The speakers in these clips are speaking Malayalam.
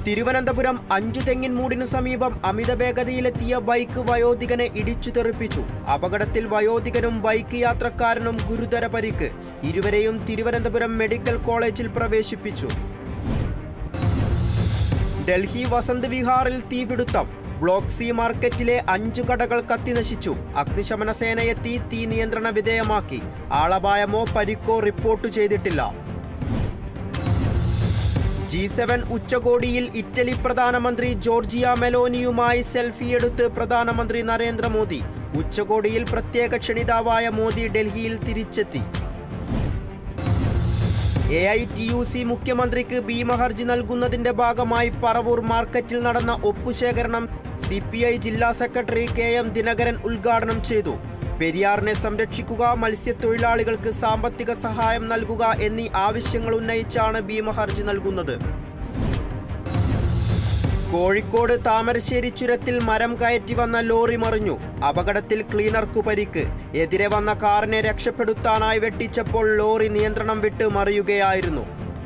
തിരുവനന്തപുരം അഞ്ചു തെങ്ങിൻ മൂടിനു സമീപം അമിത വേഗതയിലെത്തിയ ബൈക്ക് വയോധികനെ ഇടിച്ചു തെറിപ്പിച്ചു അപകടത്തിൽ വയോധികനും ബൈക്ക് യാത്രക്കാരനും ഗുരുതര പരിക്ക് ഇരുവരെയും തിരുവനന്തപുരം മെഡിക്കൽ കോളേജിൽ പ്രവേശിപ്പിച്ചു ഡൽഹി വസന്ത് വിഹാറിൽ തീപിടുത്തം ബ്ലോക്ക് സി മാർക്കറ്റിലെ അഞ്ചു കടകൾ കത്തിനശിച്ചു അഗ്നിശമന സേനയെത്തി തീ നിയന്ത്രണ വിധേയമാക്കി ആളപായമോ പരിക്കോ റിപ്പോർട്ട് ചെയ്തിട്ടില്ല ജി സെവൻ ഉച്ചകോടിയിൽ ഇറ്റലി പ്രധാനമന്ത്രി ജോർജിയ മെലോനിയുമായി സെൽഫിയെടുത്ത് പ്രധാനമന്ത്രി നരേന്ദ്രമോദി ഉച്ചകോടിയിൽ പ്രത്യേക ക്ഷണിതാവായ മോദി ഡൽഹിയിൽ തിരിച്ചെത്തി A I T U C മുഖ്യമന്ത്രിക്ക് ഭീമഹർജി നൽകുന്നതിന്റെ ഭാഗമായി പറവൂർ മാർക്കറ്റിൽ നടന്ന ഒപ്പുശേഖരണം സി പി ഐ ജില്ലാ സെക്രട്ടറി കെ എം ദിനകരൻ ഉദ്ഘാടനം ചെയ്തു പെരിയാറിനെ സംരക്ഷിക്കുക മത്സ്യത്തൊഴിലാളികൾക്ക് സാമ്പത്തിക സഹായം നൽകുക എന്നീ ആവശ്യങ്ങൾ ഉന്നയിച്ചാണ് ഭീമഹർജി നൽകുന്നത് കോഴിക്കോട് താമരശ്ശേരി ചുരത്തിൽ മരം കയറ്റി വന്ന ലോറി മറിഞ്ഞു അപകടത്തിൽ ക്ലീനർക്കു പരിക്ക് എതിരെ വന്ന കാറിനെ രക്ഷപ്പെടുത്താനായി വെട്ടിച്ചപ്പോൾ ലോറി നിയന്ത്രണം വിട്ട് മറിയുകയായിരുന്നു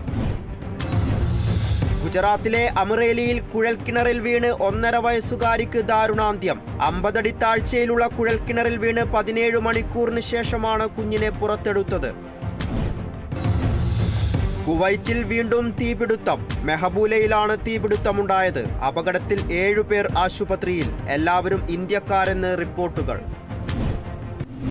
ഗുജറാത്തിലെ അമറേലിയിൽ കുഴൽക്കിണറിൽ വീണ് ഒന്നര വയസ്സുകാരിക്ക് ദാരുണാന്ത്യം അമ്പതടി താഴ്ചയിലുള്ള കുഴൽക്കിണറിൽ വീണ് പതിനേഴ് മണിക്കൂറിന് ശേഷമാണ് കുഞ്ഞിനെ പുറത്തെടുത്തത് കുവൈറ്റിൽ വീണ്ടും തീപിടുത്തം മെഹബൂലയിലാണ് തീപിടുത്തമുണ്ടായത് അപകടത്തിൽ ഏഴുപേർ ആശുപത്രിയിൽ എല്ലാവരും ഇന്ത്യക്കാരെന്ന് റിപ്പോർട്ടുകൾ